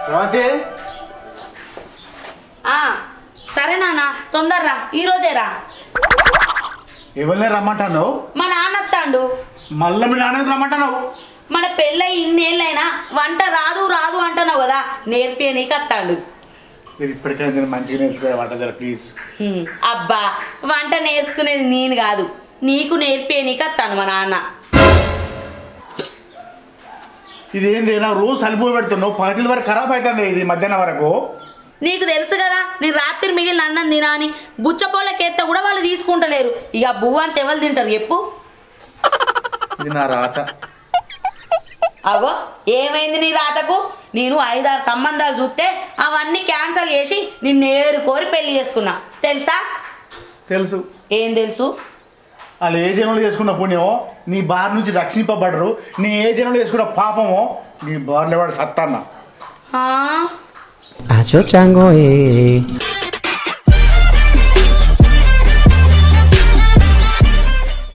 స్రవంతి ఆ, సరే నాన్న తొందరరా ఈ రోజే రా ఎవరిని రమ్మంటావు మా నాన్న వస్తాడు మళ్ళీ మీ నాన్న రమ్మంటావు మన పెళ్ళై ఇన్నేళ్ళైనా వంట రాదు రాదు అంటున్నావు కదా నేర్పే నీకు వస్తాడు మీరు ఇప్పటికైనా నేను మంచిగా నేర్చుకోవాలి వంట జర ప్లీజ్ హ్మ్, అబ్బా వంట నేర్చుకునేది నేను కాదు నీకు నేర్పే నీకు వస్తాను మా నాన్న ఇది ఏంది నా రోజు సలిపోయి పెడుతున్నావు పగటిల వరకు ఖరాబ్ అవుతుంది ఇది మధ్యాహ్నం వరకు నీకు తెలుసు కదా నేను రాత్రి మిగిలిన అన్నం తినా అని బుచ్చపోళ్ళకేస్తే కూడా వాళ్ళు తీసుకుంటలేరు ఇక బువ్వ అంత ఎవరు తింటారు చెప్పు ఇది నా రాత అగో ఏమైంది నీ రాతకు నేను ఐదారు సంబంధాలు చూస్తే అవన్నీ క్యాన్సిల్ చేసి నిన్ను ఏరు కోరి పెళ్లి చేసుకున్నా తెలుసా తెలుసు ఏం తెలుసు వాళ్ళు ఏ జనంలో చేసుకున్న పుణ్యమో నీ బారి నుంచి రక్షింపబడరు నీ ఏ జనంలో చేసుకున్న పాపమో నీ బార్లో వాడు సత్తన్న ఆ? Acho chango eh.